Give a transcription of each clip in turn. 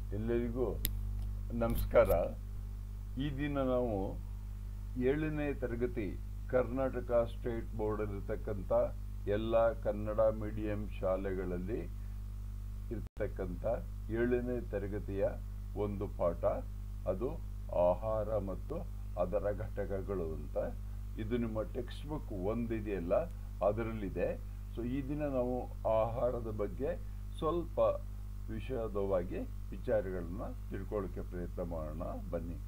ಎಲ್ಲರಿಗೂ ನಮಸ್ಕಾರ ಈ ದಿನ ನಾವು ಏಳನೇ ತರಗತಿ ಕರ್ನಾಟಕ ಸ್ಟೇಟ್ ಬೋರ್ಡ್ ಇರತಕ್ಕಂಥ ಎಲ್ಲ ಕನ್ನಡ ಮೀಡಿಯಂ ಶಾಲೆಗಳಲ್ಲಿ ಇರ್ತಕ್ಕಂಥ ಏಳನೇ ತರಗತಿಯ ಒಂದು ಪಾಠ ಅದು ಆಹಾರ ಮತ್ತು ಅದರ ಘಟಕಗಳು ಅಂತ ಇದು ನಿಮ್ಮ ಟೆಕ್ಸ್ಟ್ ಬುಕ್ ಒಂದಿದೆಯಲ್ಲ ಅದರಲ್ಲಿದೆ ಸೊ ಈ ದಿನ ನಾವು ಆಹಾರದ ಬಗ್ಗೆ ಸ್ವಲ್ಪ ವಿಷದವಾಗಿ ವಿಚಾರಗಳನ್ನ ತಿಳ್ಕೊಳ್ಳೋಕೆ ಪ್ರಯತ್ನ ಮಾಡೋಣ ಬನ್ನಿ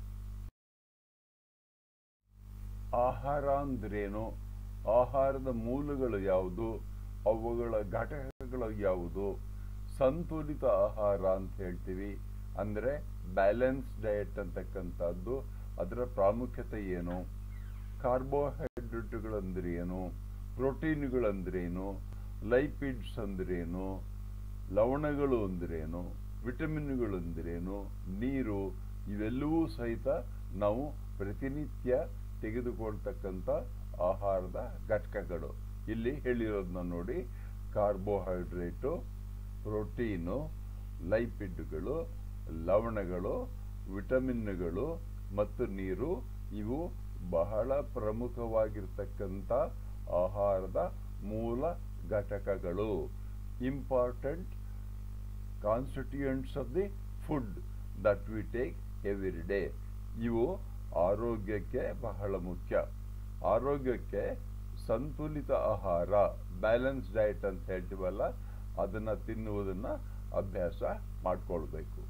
ಆಹಾರ ಅಂದ್ರೇನು ಆಹಾರದ ಮೂಲಗಳು ಯಾವುದು ಅವುಗಳ ಘಟಕಗಳು ಯಾವುದು ಸಂತುಲಿತ ಆಹಾರ ಅಂತ ಹೇಳ್ತೀವಿ ಅಂದರೆ ಬ್ಯಾಲೆನ್ಸ್ ಡಯಟ್ ಅಂತಕ್ಕಂಥದ್ದು ಅದರ ಪ್ರಾಮುಖ್ಯತೆ ಏನು ಕಾರ್ಬೋಹೈಡ್ರೇಟ್ಗಳಂದ್ರೆ ಏನು ಪ್ರೋಟೀನ್ಗಳಂದ್ರೇನು ಲೈಪಿಡ್ಸ್ ಅಂದ್ರೇನು ಲವಣಗಳು ಅಂದ್ರೇನು ವಿಟಮಿನ್ಗಳು ಅಂದ್ರೇನು ನೀರು ಇವೆಲ್ಲವೂ ಸಹಿತ ನಾವು ಪ್ರತಿನಿತ್ಯ ತೆಗೆದುಕೊಳ್ತಕ್ಕಂಥ ಆಹಾರದ ಘಟಕಗಳು ಇಲ್ಲಿ ಹೇಳಿರೋದನ್ನ ನೋಡಿ ಕಾರ್ಬೋಹೈಡ್ರೇಟು ಪ್ರೋಟೀನು ಲೈಪಿಡ್ಗಳು ಲವಣಗಳು ವಿಟಮಿನ್ಗಳು ಮತ್ತು ನೀರು ಇವು ಬಹಳ ಪ್ರಮುಖವಾಗಿರ್ತಕ್ಕಂಥ ಆಹಾರದ ಮೂಲ ಘಟಕಗಳು important constituents of the food that we take every day ಇವು ಆರೋಗ್ಯಕ್ಕೆ ಬಹಳ ಮುಖ್ಯ ಆರೋಗ್ಯಕ್ಕೆ ಸಂತುಲಿತ ಆಹಾರ ಬ್ಯಾಲೆನ್ಸ್ ಡಯಟ್ ಅಂತ ಹೇಳ್ತೀವಲ್ಲ ಅದನ್ನ ತಿನ್ನುವುದನ್ನ ಅಭ್ಯಾಸ ಮಾಡ್ಕೊಳ್ಬೇಕು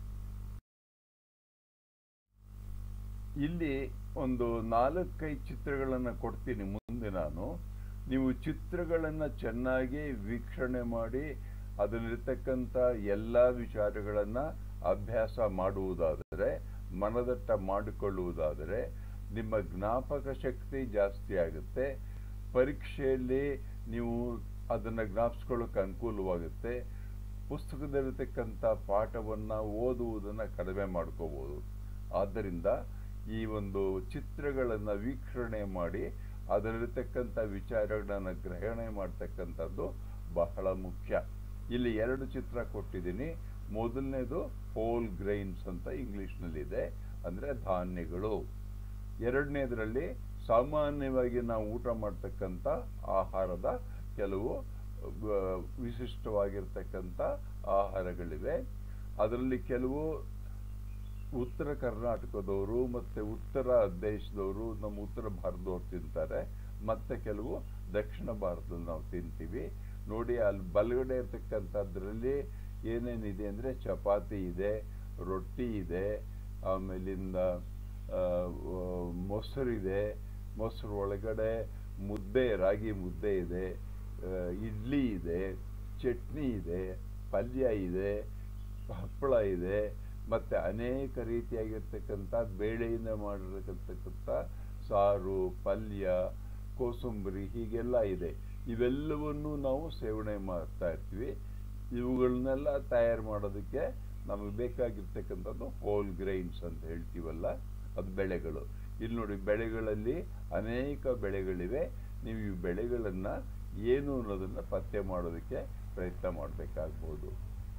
ಇಲ್ಲಿ ಒಂದು ನಾಲ್ಕೈದು ಚಿತ್ರಗಳನ್ನು ಕೊಡ್ತೀನಿ ಮುಂದೆ ನಾನು ನೀವು ಚಿತ್ರಗಳನ್ನು ಚೆನ್ನಾಗಿ ವೀಕ್ಷಣೆ ಮಾಡಿ ಅದರಲ್ಲಿರ್ತಕ್ಕಂಥ ಎಲ್ಲ ವಿಚಾರಗಳನ್ನು ಅಭ್ಯಾಸ ಮಾಡುವುದಾದರೆ ಮನದಟ್ಟ ಮಾಡಿಕೊಳ್ಳುವುದಾದರೆ ನಿಮ್ಮ ಜ್ಞಾಪಕ ಶಕ್ತಿ ಜಾಸ್ತಿ ಆಗುತ್ತೆ ಪರೀಕ್ಷೆಯಲ್ಲಿ ನೀವು ಅದನ್ನು ಜ್ಞಾಪಿಸ್ಕೊಳ್ಳೋಕೆ ಅನುಕೂಲವಾಗುತ್ತೆ ಪುಸ್ತಕದಲ್ಲಿರ್ತಕ್ಕಂಥ ಪಾಠವನ್ನು ಓದುವುದನ್ನು ಕಡಿಮೆ ಮಾಡ್ಕೋಬೋದು ಆದ್ದರಿಂದ ಈ ಒಂದು ಚಿತ್ರಗಳನ್ನು ವೀಕ್ಷಣೆ ಮಾಡಿ ಅದರಲ್ಲಿರ್ತಕ್ಕಂಥ ವಿಚಾರಗಳನ್ನು ಗ್ರಹಣೆ ಮಾಡ್ತಕ್ಕಂಥದ್ದು ಬಹಳ ಮುಖ್ಯ ಇಲ್ಲಿ ಎರಡು ಚಿತ್ರ ಕೊಟ್ಟಿದ್ದೀನಿ ಮೊದಲನೇದು ಹೋಲ್ ಗ್ರೈನ್ಸ್ ಅಂತ ಇಂಗ್ಲಿಷ್ನಲ್ಲಿದೆ ಅಂದರೆ ಧಾನ್ಯಗಳು ಎರಡನೇದರಲ್ಲಿ ಸಾಮಾನ್ಯವಾಗಿ ನಾವು ಊಟ ಮಾಡ್ತಕ್ಕಂಥ ಆಹಾರದ ಕೆಲವು ವಿಶಿಷ್ಟವಾಗಿರ್ತಕ್ಕಂಥ ಆಹಾರಗಳಿವೆ ಅದರಲ್ಲಿ ಕೆಲವು ಉತ್ತರ ಕರ್ನಾಟಕದವರು ಮತ್ತು ಉತ್ತರ ದೇಶದವರು ನಮ್ಮ ಉತ್ತರ ಭಾರತದವ್ರು ತಿಂತಾರೆ ಮತ್ತೆ ಕೆಲವು ದಕ್ಷಿಣ ಭಾರತದಲ್ಲಿ ನಾವು ತಿಂತೀವಿ ನೋಡಿ ಅಲ್ಲಿ ಬಲಗಡೆ ಇರ್ತಕ್ಕಂಥದ್ರಲ್ಲಿ ಏನೇನಿದೆ ಅಂದರೆ ಚಪಾತಿ ಇದೆ ರೊಟ್ಟಿ ಇದೆ ಆಮೇಲಿಂದ ಮೊಸರಿದೆ ಮೊಸರು ಒಳಗಡೆ ಮುದ್ದೆ ರಾಗಿ ಮುದ್ದೆ ಇದೆ ಇಡ್ಲಿ ಇದೆ ಚಟ್ನಿ ಇದೆ ಪಲ್ಯ ಇದೆ ಹಪ್ಪಳ ಇದೆ ಮತ್ತು ಅನೇಕ ರೀತಿಯಾಗಿರ್ತಕ್ಕಂಥ ಬೇಳೆಯಿಂದ ಮಾಡಿರತಕ್ಕಂಥ ಸಾರು ಪಲ್ಯ ಕೋಸಂಬರಿ ಹೀಗೆಲ್ಲ ಇದೆ ಇವೆಲ್ಲವನ್ನು ನಾವು ಸೇವನೆ ಮಾಡ್ತಾ ಇರ್ತೀವಿ ಇವುಗಳನ್ನೆಲ್ಲ ತಯಾರು ಮಾಡೋದಕ್ಕೆ ನಮಗೆ ಬೇಕಾಗಿರ್ತಕ್ಕಂಥದ್ದು ಹೋಲ್ ಗ್ರೈನ್ಸ್ ಅಂತ ಹೇಳ್ತೀವಲ್ಲ ಅದು ಬೆಳೆಗಳು ಇಲ್ಲಿ ನೋಡಿ ಬೆಳೆಗಳಲ್ಲಿ ಅನೇಕ ಬೆಳೆಗಳಿವೆ ನೀವು ಈ ಬೆಳೆಗಳನ್ನು ಏನು ಅನ್ನೋದನ್ನು ಪತ್ತೆ ಮಾಡೋದಕ್ಕೆ ಪ್ರಯತ್ನ ಮಾಡಬೇಕಾಗ್ಬೋದು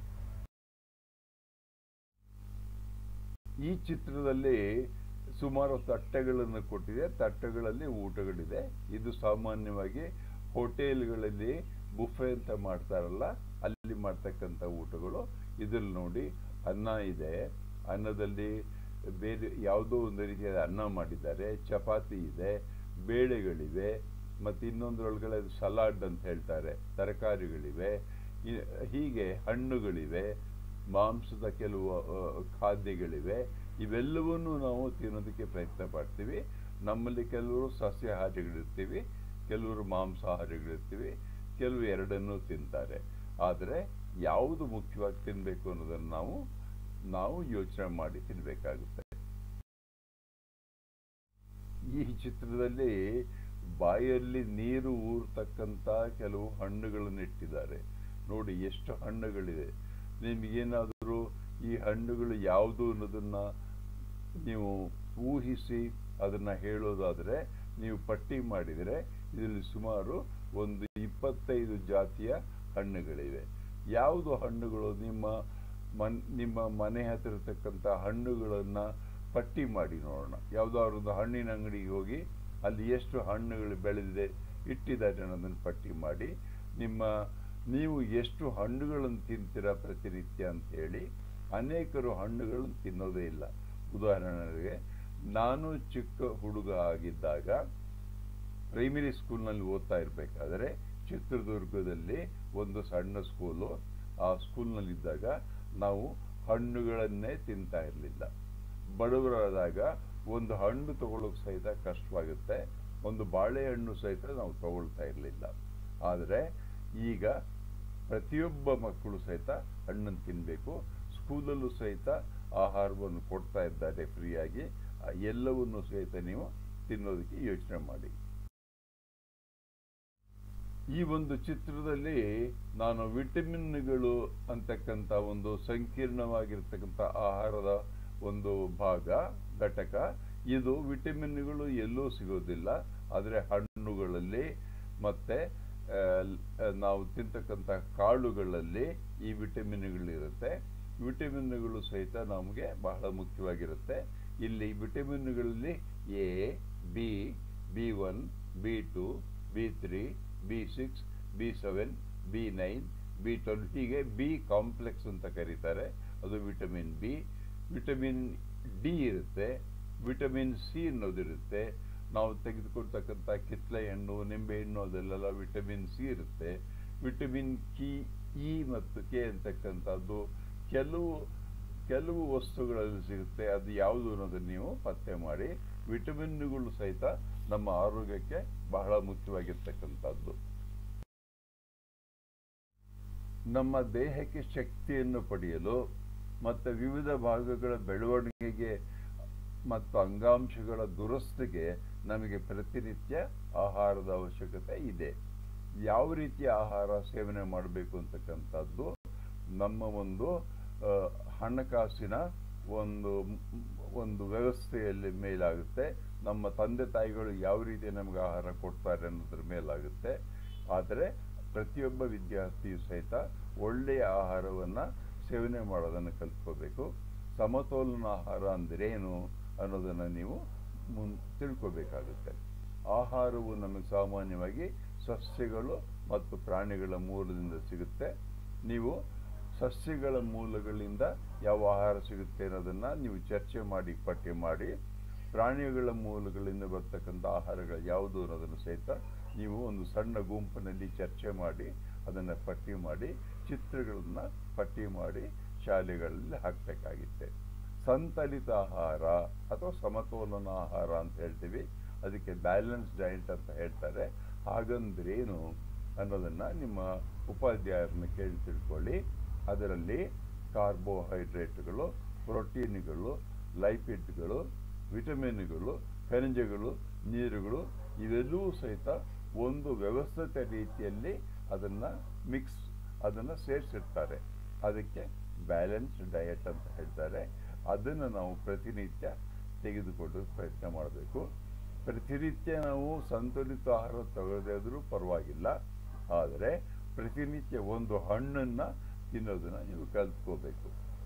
ಈ ಚಿತ್ರದಲ್ಲಿ ಸುಮಾರು ತಟ್ಟೆಗಳನ್ನು ಕೊಟ್ಟಿದೆ ತಟ್ಟೆಗಳಲ್ಲಿ ಊಟಗಳಿದೆ ಇದು ಸಾಮಾನ್ಯವಾಗಿ ಹೋಟೆಲ್ಗಳಲ್ಲಿ ಬುಫೆ ಅಂತ ಮಾಡ್ತಾರಲ್ಲ ಅಲ್ಲಿ ಮಾಡ್ತಕ್ಕಂಥ ಊಟಗಳು ಇದ್ರಲ್ಲಿ ನೋಡಿ ಅನ್ನ ಇದೆ ಅನ್ನದಲ್ಲಿ ಬೇರೆ ಯಾವುದೋ ಒಂದು ರೀತಿಯಾದ ಅನ್ನ ಮಾಡಿದ್ದಾರೆ ಚಪಾತಿ ಇದೆ ಬೇಳೆಗಳಿವೆ ಮತ್ತು ಇನ್ನೊಂದರೊಳಗಡೆ ಸಲಾಡ್ ಅಂತ ಹೇಳ್ತಾರೆ ತರಕಾರಿಗಳಿವೆ ಹೀಗೆ ಹಣ್ಣುಗಳಿವೆ ಮಾಂಸದ ಕೆಲವು ಖಾದ್ಯಗಳಿವೆ ಇವೆಲ್ಲವನ್ನೂ ನಾವು ತಿನ್ನೋದಕ್ಕೆ ಪ್ರಯತ್ನ ಪಡ್ತೀವಿ ನಮ್ಮಲ್ಲಿ ಕೆಲವರು ಸಸ್ಯಾಹಾರಿಗಳಿರ್ತೀವಿ ಕೆಲವರು ಮಾಂಸಾಹಾರಿಗಳಿರ್ತೀವಿ ಕೆಲವು ಎರಡನ್ನೂ ತಿಂತಾರೆ ಆದರೆ ಯಾವುದು ಮುಖ್ಯವಾಗಿ ತಿನ್ನಬೇಕು ಅನ್ನೋದನ್ನು ನಾವು ನಾವು ಯೋಚನೆ ಮಾಡಿ ತಿನ್ನಬೇಕಾಗುತ್ತೆ ಈ ಚಿತ್ರದಲ್ಲಿ ಬಾಯಲ್ಲಿ ನೀರು ಊರ್ತಕ್ಕಂಥ ಕೆಲವು ಹಣ್ಣುಗಳನ್ನು ಇಟ್ಟಿದ್ದಾರೆ ನೋಡಿ ಎಷ್ಟು ಹಣ್ಣುಗಳಿದೆ ನಿಮಗೇನಾದರೂ ಈ ಹಣ್ಣುಗಳು ಯಾವುದು ಅನ್ನೋದನ್ನ ನೀವು ಊಹಿಸಿ ಅದನ್ನು ಹೇಳೋದಾದರೆ ನೀವು ಪಟ್ಟಿ ಮಾಡಿದರೆ ಇದರಲ್ಲಿ ಸುಮಾರು ಒಂದು ಇಪ್ಪತ್ತೈದು ಜಾತಿಯ ಹಣ್ಣುಗಳಿವೆ ಯಾವುದು ಹಣ್ಣುಗಳು ನಿಮ್ಮ ಮನ್ ನಿಮ್ಮ ಮನೆ ಹತ್ತಿರ ಇರತಕ್ಕಂಥ ಹಣ್ಣುಗಳನ್ನು ಪಟ್ಟಿ ಮಾಡಿ ನೋಡೋಣ ಯಾವುದಾದ್ರು ಒಂದು ಹಣ್ಣಿನ ಅಂಗಡಿಗೆ ಹೋಗಿ ಅಲ್ಲಿ ಎಷ್ಟು ಹಣ್ಣುಗಳು ಬೆಳೆದಿದೆ ಇಟ್ಟಿದ್ದಾರೆ ಅನ್ನೋದನ್ನು ಪಟ್ಟಿ ಮಾಡಿ ನಿಮ್ಮ ನೀವು ಎಷ್ಟು ಹಣ್ಣುಗಳನ್ನು ತಿಂತೀರಾ ಪ್ರತಿನಿತ್ಯ ಅಂತ ಹೇಳಿ ಅನೇಕರು ಹಣ್ಣುಗಳನ್ನು ತಿನ್ನೋದೇ ಇಲ್ಲ ಉದಾಹರಣೆಗೆ ನಾನು ಚಿಕ್ಕ ಹುಡುಗ ಆಗಿದ್ದಾಗ ಪ್ರೈಮರಿ ಸ್ಕೂಲ್ನಲ್ಲಿ ಓದ್ತಾ ಇರಬೇಕಾದ್ರೆ ಚಿತ್ರದುರ್ಗದಲ್ಲಿ ಒಂದು ಸಣ್ಣ ಸ್ಕೂಲು ಆ ಸ್ಕೂಲ್ನಲ್ಲಿದ್ದಾಗ ನಾವು ಹಣ್ಣುಗಳನ್ನೇ ತಿಂತಾ ಇರಲಿಲ್ಲ ಬಡವರಾದಾಗ ಒಂದು ಹಣ್ಣು ತಗೊಳ್ಳೋಕೆ ಸಹಿತ ಕಷ್ಟವಾಗುತ್ತೆ ಒಂದು ಬಾಳೆಹಣ್ಣು ಸಹಿತ ನಾವು ತಗೊಳ್ತಾ ಇರಲಿಲ್ಲ ಆದರೆ ಈಗ ಪ್ರತಿಯೊಬ್ಬ ಮಕ್ಕಳು ಸಹಿತ ಹಣ್ಣನ್ನು ತಿನ್ನಬೇಕು ಸ್ಕೂಲಲ್ಲೂ ಸಹಿತ ಆಹಾರವನ್ನು ಕೊಡ್ತಾ ಇದ್ದಾರೆ ಫ್ರೀಯಾಗಿ ಆ ಎಲ್ಲವನ್ನು ಸಹಿತ ನೀವು ತಿನ್ನೋದಕ್ಕೆ ಯೋಚನೆ ಮಾಡಿ ಈ ಒಂದು ಚಿತ್ರದಲ್ಲಿ ನಾನು ವಿಟಮಿನ್ಗಳು ಅಂತಕ್ಕಂಥ ಒಂದು ಸಂಕೀರ್ಣವಾಗಿರ್ತಕ್ಕಂಥ ಆಹಾರದ ಒಂದು ಭಾಗ ಘಟಕ ಇದು ವಿಟಮಿನ್ಗಳು ಎಲ್ಲೂ ಸಿಗೋದಿಲ್ಲ ಆದರೆ ಹಣ್ಣುಗಳಲ್ಲಿ ಮತ್ತೆ ಆ, ಲ್- ನಾವು ತಿಂತಕ್ಕಂಥ ಕಾಳುಗಳಲ್ಲಿ ಈ ವಿಟಮಿನ್ಗಳಿರುತ್ತೆ ವಿಟಮಿನ್ಗಳು ಸಹಿತ ನಮಗೆ ಬಹಳ ಮುಖ್ಯವಾಗಿರುತ್ತೆ ಇಲ್ಲಿ ವಿಟಮಿನ್ಗಳಲ್ಲಿ A B B one B two B three B six B seven B nine B twelve ಹೀಗೆ ಬಿ ಕಾಂಪ್ಲೆಕ್ಸ್ ಅಂತ ಕರೀತಾರೆ ಅದು ವಿಟಮಿನ್ ಬಿ ವಿಟಮಿನ್ ಡಿ ಇರುತ್ತೆ ವಿಟಮಿನ್ ಸಿ ಅನ್ನೋದಿರುತ್ತೆ ನಾವು ತೆಗೆದುಕೊಳ್ತಕ್ಕಂಥ ಕಿತ್ತಳೆ ಹಣ್ಣು ನಿಂಬೆಹಣ್ಣು ಅದೆಲ್ಲ ವಿಟಮಿನ್ ಸಿ ಇರುತ್ತೆ ವಿಟಮಿನ್ ಕಿ ಇ ಮತ್ತು ಕೆ ಅಂತಕ್ಕಂಥದ್ದು ಕೆಲವು ಕೆಲವು ವಸ್ತುಗಳಲ್ಲಿ ಸಿಗುತ್ತೆ ಅದು ಯಾವುದು ಅನ್ನೋದನ್ನು ನೀವು ಪತ್ತೆ ಮಾಡಿ ವಿಟಮಿನ್ಗಳು ಸಹಿತ ನಮ್ಮ ಆರೋಗ್ಯಕ್ಕೆ ಬಹಳ ಮುಖ್ಯವಾಗಿರ್ತಕ್ಕಂಥದ್ದು ನಮ್ಮ ದೇಹಕ್ಕೆ ಶಕ್ತಿಯನ್ನು ಪಡೆಯಲು ಮತ್ತು ವಿವಿಧ ಭಾಗಗಳ ಬೆಳವಣಿಗೆಗೆ ಮತ್ತು ಅಂಗಾಂಶಗಳ ದುರಸ್ತಿಗೆ ನಮಗೆ ಪ್ರತಿನಿತ್ಯ ಆಹಾರದ ಅವಶ್ಯಕತೆ ಇದೆ ಯಾವ ರೀತಿಯ ಆಹಾರ ಸೇವನೆ ಮಾಡಬೇಕು ಅಂತಕ್ಕಂಥದ್ದು ನಮ್ಮ ಒಂದು ಆ, ಹಣಕಾಸಿನ ಒಂದು ಒಂದು ವ್ಯವಸ್ಥೆಯಲ್ಲಿ ಮೇಲಾಗುತ್ತೆ ನಮ್ಮ ತಂದೆ ತಾಯಿಗಳು ಯಾವ ರೀತಿ ನಮಗೆ ಆಹಾರ ಕೊಡ್ತಾರೆ ಅನ್ನೋದ್ರ ಮೇಲಾಗುತ್ತೆ ಆದರೆ ಪ್ರತಿಯೊಬ್ಬ ವಿದ್ಯಾರ್ಥಿಯು ಸಹಿತ ಒಳ್ಳೆಯ ಆಹಾರವನ್ನು ಸೇವನೆ ಮಾಡೋದನ್ನು ಕಲ್ತ್ಕೋಬೇಕು ಸಮತೋಲನ ಆಹಾರ ಅಂದ್ರೇನು ಅನ್ನೋದನ್ನು ನೀವು ಮುನ್ ತಿಳ್ಕೋಬೇಕಾಗುತ್ತೆ ಆಹಾರವು ನಮಗೆ ಸಾಮಾನ್ಯವಾಗಿ ಸಸ್ಯಗಳು ಮತ್ತು ಪ್ರಾಣಿಗಳ ಮೂಲದಿಂದ ಸಿಗುತ್ತೆ ನೀವು ಸಸ್ಯಗಳ ಮೂಲಗಳಿಂದ ಯಾವ ಆಹಾರ ಸಿಗುತ್ತೆ ಅನ್ನೋದನ್ನು ನೀವು ಚರ್ಚೆ ಮಾಡಿ ಪಟ್ಟಿ ಮಾಡಿ ಪ್ರಾಣಿಗಳ ಮೂಲಗಳಿಂದ ಬರ್ತಕ್ಕಂಥ ಆಹಾರಗಳು ಯಾವುದು ಅನ್ನೋದನ್ನು ಸಹಿತ ನೀವು ಒಂದು ಸಣ್ಣ ಗುಂಪಿನಲ್ಲಿ ಚರ್ಚೆ ಮಾಡಿ ಅದನ್ನು ಪಟ್ಟಿ ಮಾಡಿ ಚಿತ್ರಗಳನ್ನು ಪಟ್ಟಿ ಮಾಡಿ ಶಾಲೆಗಳಲ್ಲಿ ಹಾಕಬೇಕಾಗಿತ್ತೆ ಸಂತಲಿತ ಆಹಾರ ಅಥವಾ ಸಮತೋಲನ ಆಹಾರ ಅಂತ ಹೇಳ್ತೀವಿ ಅದಕ್ಕೆ ಬ್ಯಾಲೆನ್ಸ್ ಡಯಟ್ ಅಂತ ಹೇಳ್ತಾರೆ ಹಾಗಂದ್ರೇನು ಅನ್ನೋದನ್ನು ನಿಮ್ಮ ಉಪಾಧ್ಯಾಯರನ್ನ ಕೇಳಿ ತಿಳ್ಕೊಳ್ಳಿ ಅದರಲ್ಲಿ ಕಾರ್ಬೋಹೈಡ್ರೇಟ್ಗಳು ಪ್ರೋಟೀನ್ಗಳು ಲೈಪಿಡ್ಗಳು ವಿಟಮಿನ್ಗಳು ಖನಿಜಗಳು ನೀರುಗಳು ಇವೆಲ್ಲವೂ ಸಹಿತ ಒಂದು ವ್ಯವಸ್ಥಿತ ರೀತಿಯಲ್ಲಿ ಅದನ್ನು ಮಿಕ್ಸ್ ಅದನ್ನು ಸೇರಿಸಿರ್ತಾರೆ ಅದಕ್ಕೆ ಬ್ಯಾಲೆನ್ಸ್ ಡಯಟ್ ಅಂತ ಹೇಳ್ತಾರೆ ಅದನ್ನು ನಾವು ಪ್ರತಿನಿತ್ಯ ತೆಗೆದುಕೊಂಡು ಪ್ರಯತ್ನ ಮಾಡಬೇಕು ಪ್ರತಿನಿತ್ಯ ನಾವು ಸಂತುಲಿತ ಆಹಾರ ತಗೊಳ್ಳದೇ ಇದ್ರೂ ಪರವಾಗಿಲ್ಲ ಆದರೆ ಪ್ರತಿನಿತ್ಯ ಒಂದು ಹಣ್ಣನ್ನು ತಿನ್ನೋದನ್ನು ನೀವು ಕಲ್ತ್ಕೋಬೇಕು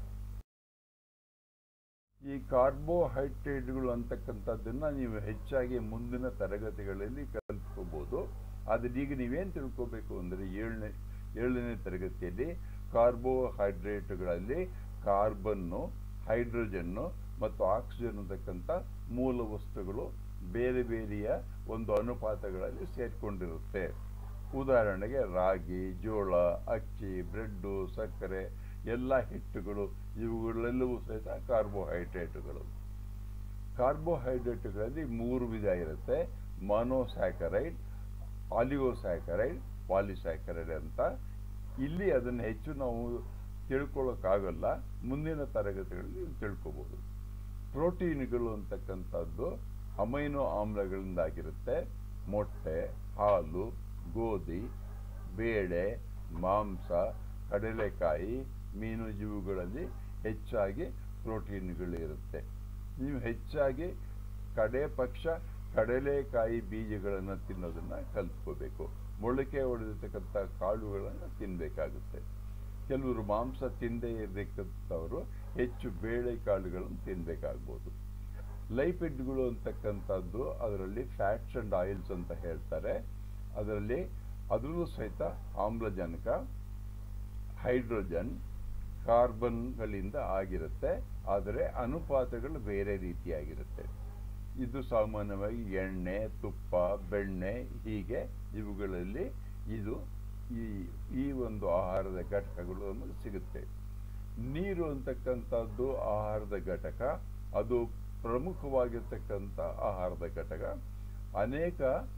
ಈ ಕಾರ್ಬೋಹೈಡ್ರೇಟ್ಗಳು ಅಂತಕ್ಕಂಥದ್ದನ್ನು ನೀವು ಹೆಚ್ಚಾಗಿ ಮುಂದಿನ ತರಗತಿಗಳಲ್ಲಿ ಕಲ್ತ್ಕೋಬೋದು ಆದರೆ ಈಗ ನೀವೇನು ತಿಳ್ಕೋಬೇಕು ಅಂದರೆ ಏಳನೇ ಏಳನೇ ತರಗತಿಯಲ್ಲಿ ಕಾರ್ಬೋಹೈಡ್ರೇಟ್ಗಳಲ್ಲಿ ಕಾರ್ಬನ್ನು ಹೈಡ್ರೋಜನ್ನು ಮತ್ತು ಆಕ್ಸಿಜನ್ ಅಂತಕ್ಕಂಥ ಮೂಲ ವಸ್ತುಗಳು ಬೇರೆ ಬೇರೆಯ ಒಂದು ಅನುಪಾತಗಳಲ್ಲಿ ಸೇರಿಕೊಂಡಿರುತ್ತೆ ಉದಾಹರಣೆಗೆ ರಾಗಿ ಜೋಳ ಅಕ್ಕಿ ಬ್ರೆಡ್ಡು ಸಕ್ಕರೆ ಎಲ್ಲ ಹಿಟ್ಟುಗಳು ಇವುಗಳೆಲ್ಲವೂ ಸಹಿತ ಕಾರ್ಬೋಹೈಡ್ರೇಟ್ಗಳು ಕಾರ್ಬೋಹೈಡ್ರೇಟ್ಗಳಲ್ಲಿ ಮೂರು ವಿಧ ಇರುತ್ತೆ ಮಾನೋಸ್ಯಾಕರೈಡ್ ಆಲಿಗೋಸ್ಯಾಕರೈಡ್ ಪಾಲಿಸ್ಯಾಕರೈಡ್ ಅಂತ ಇಲ್ಲಿ ಅದನ್ನು ಹೆಚ್ಚು ನಾವು ತಿಳ್ಕೊಳ್ಳೋಕ್ಕಾಗಲ್ಲ ಮುಂದಿನ ತರಗತಿಗಳಲ್ಲಿ ನೀವು ತಿಳ್ಕೊಬೋದು ಪ್ರೋಟೀನ್ಗಳು ಅಂತಕ್ಕಂಥದ್ದು ಅಮೈನೋ ಆಮ್ಲಗಳಿಂದಾಗಿರುತ್ತೆ ಮೊಟ್ಟೆ ಹಾಲು ಗೋಧಿ ಬೇಳೆ ಮಾಂಸ ಕಡಲೆಕಾಯಿ ಮೀನು ಜೀವುಗಳಲ್ಲಿ ಹೆಚ್ಚಾಗಿ ಪ್ರೋಟೀನ್ಗಳಿರುತ್ತೆ ನೀವು ಹೆಚ್ಚಾಗಿ ಕಡೆ ಪಕ್ಷ ಕಡಲೆಕಾಯಿ ಬೀಜಗಳನ್ನು ತಿನ್ನೋದನ್ನು ಕಲ್ತ್ಕೋಬೇಕು ಮೊಳಕೆ ಹೊಡೆದಿರ್ತಕ್ಕಂಥ ಕಾಳುಗಳನ್ನು ತಿನ್ನಬೇಕಾಗುತ್ತೆ ಕೆಲವರು ಮಾಂಸ ತಿಂದೇ ಇರತಕ್ಕಂಥವರು ಹೆಚ್ಚು ಬೇಳೆಕಾಳುಗಳನ್ನು ತಿನ್ನಬೇಕಾಗ್ಬೋದು ಲೈಪಿಡ್ಗಳು ಅಂತಕ್ಕಂಥದ್ದು ಅದರಲ್ಲಿ ಫ್ಯಾಟ್ಸ್ ಆ್ಯಂಡ್ ಆಯಿಲ್ಸ್ ಅಂತ ಹೇಳ್ತಾರೆ ಅದರಲ್ಲಿ ಅದರಲ್ಲೂ ಸಹಿತ ಆಮ್ಲಜನಕ ಹೈಡ್ರೋಜನ್ ಕಾರ್ಬನ್ಗಳಿಂದ ಆಗಿರುತ್ತೆ ಆದರೆ ಅನುಪಾತಗಳು ಬೇರೆ ರೀತಿಯಾಗಿರುತ್ತೆ ಇದು ಸಾಮಾನ್ಯವಾಗಿ ಎಣ್ಣೆ ತುಪ್ಪ ಬೆಣ್ಣೆ ಹೀಗೆ ಇವುಗಳಲ್ಲಿ ಇದು ಈ ಈ ಒಂದು ಆಹಾರದ ಘಟಕಗಳು ನಮಗೆ ಸಿಗುತ್ತೆ ನೀರು ಅಂತಕ್ಕಂಥದ್ದು ಆಹಾರದ ಘಟಕ ಅದು ಪ್ರಮುಖವಾಗಿರ್ತಕ್ಕಂಥ ಆಹಾರದ ಘಟಕ ಅನೇಕ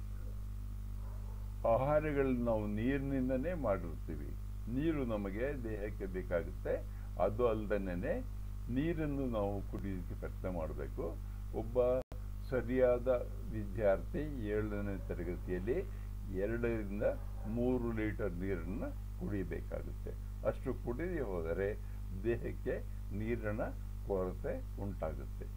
ಆಹಾರಗಳನ್ನ ನಾವು ನೀರಿನಿಂದನೇ ಮಾಡಿರ್ತೀವಿ ನೀರು ನಮಗೆ ದೇಹಕ್ಕೆ ಬೇಕಾಗುತ್ತೆ ಅದು ಅಲ್ಲದನೇ ನೀರನ್ನು ನಾವು ಕುಡಿಯೋಕ್ಕೆ ಪ್ರಯತ್ನ ಮಾಡಬೇಕು ಒಬ್ಬ ಸರಿಯಾದ ವಿದ್ಯಾರ್ಥಿ ಏಳನೇ ತರಗತಿಯಲ್ಲಿ ಎರಡರಿಂದ ಮೂರು ಲೀಟರ್ ನೀರನ್ನು ಕುಡಿಯಬೇಕಾಗುತ್ತೆ ಅಷ್ಟು ಕುಡಿದೇ ಹೋದರೆ ದೇಹಕ್ಕೆ ನೀರಿನ ಕೊರತೆ ಉಂಟಾಗುತ್ತೆ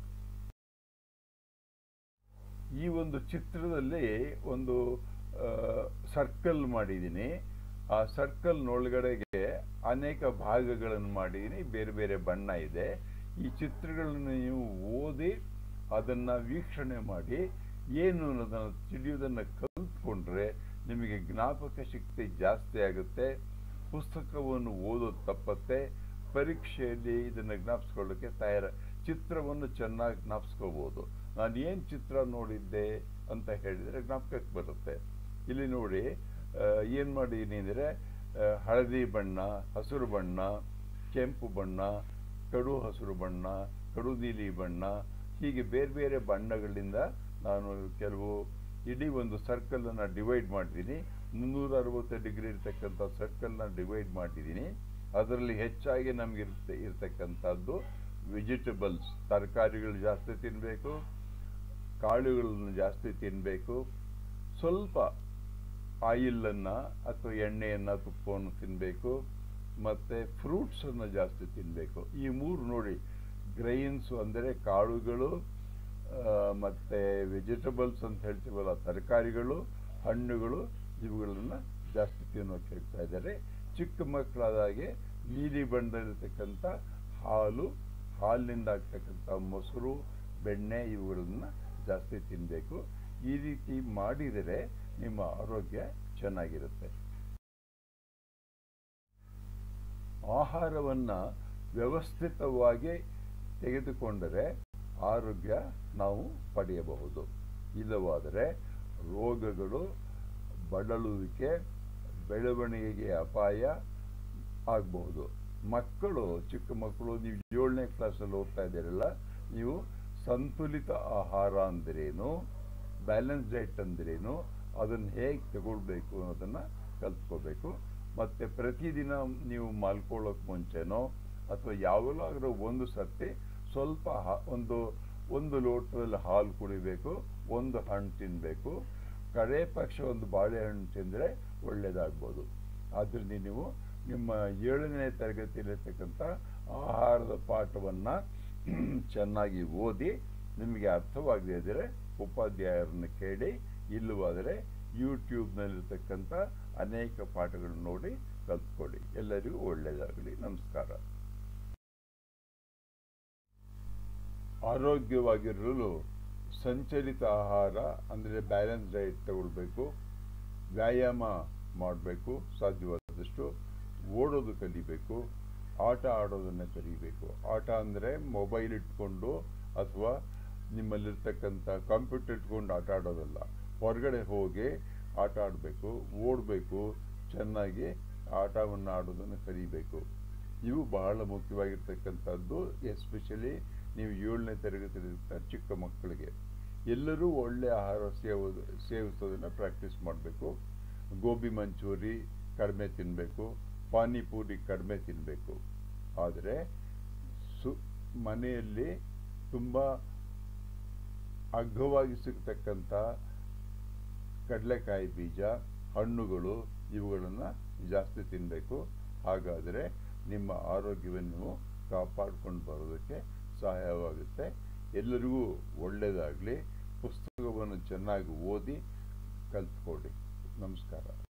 ಈ ಒಂದು ಚಿತ್ರದಲ್ಲಿ ಒಂದು ಸರ್ಕಲ್ ಮಾಡಿದ್ದೀನಿ ಆ ಸರ್ಕಲ್ನೊಳಗಡೆಗೆ ಅನೇಕ ಭಾಗಗಳನ್ನು ಮಾಡಿದ್ದೀನಿ ಬೇರೆ ಬೇರೆ ಬಣ್ಣ ಇದೆ ಈ ಚಿತ್ರಗಳನ್ನು ನೀವು ಓದಿ ಅದನ್ನು ವೀಕ್ಷಣೆ ಮಾಡಿ ಏನು ಅನ್ನೋದನ್ನು ತಿಳಿಯೋದನ್ನು ಕಲಿತ್ಕೊಂಡ್ರೆ ನಿಮಗೆ ಜ್ಞಾಪಕ ಶಕ್ತಿ ಜಾಸ್ತಿ ಆಗುತ್ತೆ ಪುಸ್ತಕವನ್ನು ಓದೋದು ತಪ್ಪತ್ತೆ ಪರೀಕ್ಷೆಯಲ್ಲಿ ಇದನ್ನು ಜ್ಞಾಪಿಸ್ಕೊಳ್ಳೋಕ್ಕೆ ತಯಾರ ಚಿತ್ರವನ್ನು ಚೆನ್ನಾಗಿ ಜ್ಞಾಪಿಸ್ಕೋಬೋದು ನಾನು ಏನು ಚಿತ್ರ ನೋಡಿದ್ದೆ ಅಂತ ಹೇಳಿದರೆ ಜ್ಞಾಪಕಕ್ಕೆ ಬರುತ್ತೆ ಇಲ್ಲಿ ನೋಡಿ ಏನು ಮಾಡಿದ್ದೀನಿ ಅಂದರೆ ಹಳದಿ ಬಣ್ಣ ಹಸಿರು ಬಣ್ಣ ಕೆಂಪು ಬಣ್ಣ ಕಡು ಹಸಿರು ಬಣ್ಣ ಕಡು ನೀಲಿ ಬಣ್ಣ ಹೀಗೆ ಬೇರೆ ಬೇರೆ ಬಣ್ಣಗಳಿಂದ ನಾನು ಕೆಲವು ಇಡೀ ಒಂದು ಸರ್ಕಲನ್ನು ಡಿವೈಡ್ ಮಾಡಿದ್ದೀನಿ ಮುನ್ನೂರ ಅರವತ್ತು ಡಿಗ್ರಿ ಇರ್ತಕ್ಕಂಥ ಸರ್ಕಲ್ನ ಡಿವೈಡ್ ಮಾಡಿದ್ದೀನಿ ಅದರಲ್ಲಿ ಹೆಚ್ಚಾಗಿ ನಮಗೆ ಇರ್ತ ಇರ್ತಕ್ಕಂಥದ್ದು ವೆಜಿಟಬಲ್ಸ್ ತರಕಾರಿಗಳು ಜಾಸ್ತಿ ತಿನ್ನಬೇಕು ಕಾಳುಗಳನ್ನು ಜಾಸ್ತಿ ತಿನ್ನಬೇಕು ಸ್ವಲ್ಪ ಆಯಿಲನ್ನು ಅಥವಾ ಎಣ್ಣೆಯನ್ನು ತುಪ್ಪವನ್ನು ತಿನ್ನಬೇಕು ಮತ್ತು ಫ್ರೂಟ್ಸನ್ನು ಜಾಸ್ತಿ ತಿನ್ನಬೇಕು ಈ ಮೂರು ನೋಡಿ ಗ್ರೈನ್ಸು ಅಂದರೆ ಕಾಳುಗಳು ಮತ್ತು ವೆಜಿಟಬಲ್ಸ್ ಅಂತ ಹೇಳ್ತೀವಲ್ಲ ತರಕಾರಿಗಳು ಹಣ್ಣುಗಳು ಇವುಗಳನ್ನು ಜಾಸ್ತಿ ತಿನ್ನೋಕೆ ಹೇಳ್ತಾ ಇದ್ದಾರೆ ಚಿಕ್ಕ ಮಕ್ಕಳಾದಾಗೆ ನೀಲಿ ಬಣ್ಣದಲ್ಲಿರ್ತಕ್ಕಂಥ ಹಾಲು ಹಾಲಿನಿಂದ ಆಗ್ತಕ್ಕಂಥ ಮೊಸರು ಬೆಣ್ಣೆ ಇವುಗಳನ್ನು ಜಾಸ್ತಿ ತಿನ್ನಬೇಕು ಈ ರೀತಿ ಮಾಡಿದರೆ ನಿಮ್ಮ ಆರೋಗ್ಯ ಚೆನ್ನಾಗಿರುತ್ತೆ ಆಹಾರವನ್ನು ವ್ಯವಸ್ಥಿತವಾಗಿ ತೆಗೆದುಕೊಂಡರೆ ಆರೋಗ್ಯ ನಾವು ಪಡೆಯಬಹುದು ಇಲ್ಲವಾದರೆ ರೋಗಗಳು ಬಳಲುವಿಕೆ ಬೆಳವಣಿಗೆಗೆ ಅಪಾಯ ಆಗಬಹುದು ಮಕ್ಕಳು ಚಿಕ್ಕ ಮಕ್ಕಳು ನೀವು ಏಳನೇ ಕ್ಲಾಸಲ್ಲಿ ಓದ್ತಾ ಇದ್ದೀರಲ್ಲ ನೀವು ಸಂತುಲಿತ ಆಹಾರ ಅಂದ್ರೇನು ಬ್ಯಾಲೆನ್ಸ್ ಡೈಟ್ ಅಂದ್ರೇನು ಅದನ್ನು ಹೇಗೆ ತಗೊಳ್ಬೇಕು ಅನ್ನೋದನ್ನು ಕಲ್ತ್ಕೋಬೇಕು ಮತ್ತು ಪ್ರತಿದಿನ ನೀವು ಮಲ್ಕೊಳ್ಳೋಕೆ ಮುಂಚೆನೋ ಅಥವಾ ಯಾವಾಗಲಾದರೂ ಒಂದು ಸರ್ತಿ ಸ್ವಲ್ಪ ಒಂದು ಒಂದು ಲೋಟದಲ್ಲಿ ಹಾಲು ಕುಡಿಬೇಕು ಒಂದು ಹಣ್ಣು ತಿನ್ನಬೇಕು ಕಡೆ ಪಕ್ಷ ಒಂದು ಬಾಳೆಹಣ್ಣು ತಿಂದರೆ ಒಳ್ಳೆಯದಾಗ್ಬೋದು ಆದ್ದರಿಂದ ನೀವು ನಿಮ್ಮ ಏಳನೇ ತರಗತಿಯಲ್ಲಿರ್ತಕ್ಕಂಥ ಆಹಾರದ ಪಾಠವನ್ನು ಚೆನ್ನಾಗಿ ಓದಿ ನಿಮಗೆ ಅರ್ಥವಾಗದೇ ಇದ್ದರೆ ಉಪಾಧ್ಯಾಯರನ್ನು ಕೇಳಿ ಇಲ್ಲವಾದರೆ ಯೂಟ್ಯೂಬ್ನಲ್ಲಿರ್ತಕ್ಕಂಥ ಅನೇಕ ಪಾಠಗಳನ್ನು ನೋಡಿ ಕಲ್ತ್ಕೊಳ್ಳಿ ಎಲ್ಲರಿಗೂ ಒಳ್ಳೆಯದಾಗಲಿ ನಮಸ್ಕಾರ ಆರೋಗ್ಯವಾಗಿರಲು ಸಂಚಲಿತ ಆಹಾರ ಅಂದರೆ ಬ್ಯಾಲೆನ್ಸ್ ಡಯಟ್ ತಗೊಳ್ಬೇಕು ವ್ಯಾಯಾಮ ಮಾಡಬೇಕು ಸಾಧ್ಯವಾದಷ್ಟು ಓಡೋದು ಕಲಿಬೇಕು ಆಟ ಆಡೋದನ್ನು ಕಲಿಬೇಕು ಆಟ ಅಂದರೆ ಮೊಬೈಲ್ ಇಟ್ಕೊಂಡು ಅಥವಾ ನಿಮ್ಮಲ್ಲಿರ್ತಕ್ಕಂಥ ಕಂಪ್ಯೂಟರ್ ಇಟ್ಕೊಂಡು ಆಟ ಆಡೋದಲ್ಲ ಹೊರಗಡೆ ಹೋಗಿ ಆಟ ಆಡಬೇಕು ಓಡಬೇಕು ಚೆನ್ನಾಗಿ ಆಟವನ್ನು ಆಡೋದನ್ನು ಕಲಿಬೇಕು ಇವು ಬಹಳ ಮುಖ್ಯವಾಗಿರ್ತಕ್ಕಂಥದ್ದು ಎಸ್ಪೆಷಲಿ ನೀವು ಏಳನೇ ತರಗತಿಯಲ್ಲಿರ್ತ ಚಿಕ್ಕ ಮಕ್ಕಳಿಗೆ ಎಲ್ಲರೂ ಒಳ್ಳೆಯ ಆಹಾರ ಸೇವೋದು ಸೇವಿಸೋದನ್ನು ಪ್ರಾಕ್ಟೀಸ್ ಮಾಡಬೇಕು ಗೋಬಿ ಮಂಚೂರಿ ಕಡಿಮೆ ತಿನ್ನಬೇಕು ಪಾನಿಪೂರಿ ಕಡಿಮೆ ತಿನ್ನಬೇಕು ಆದರೆ ಸು ಮನೆಯಲ್ಲಿ ತುಂಬ ಅಗ್ಗವಾಗಿ ಸಿಗ್ತಕ್ಕಂಥ ಕಡಲೆಕಾಯಿ ಬೀಜ ಹಣ್ಣುಗಳು ಇವುಗಳನ್ನು ಜಾಸ್ತಿ ತಿನ್ನಬೇಕು ಹಾಗಾದರೆ ನಿಮ್ಮ ಆರೋಗ್ಯವನ್ನು ಕಾಪಾಡ್ಕೊಂಡು ಬರೋದಕ್ಕೆ ಸಹಾಯವಾಗುತ್ತೆ ಎಲ್ಲರಿಗೂ ಒಳ್ಳೆಯದಾಗಲಿ ಪುಸ್ತಕವನ್ನು ಚೆನ್ನಾಗಿ ಓದಿ ಕಲ್ತ್ಕೊಳ್ಳಿ ನಮಸ್ಕಾರ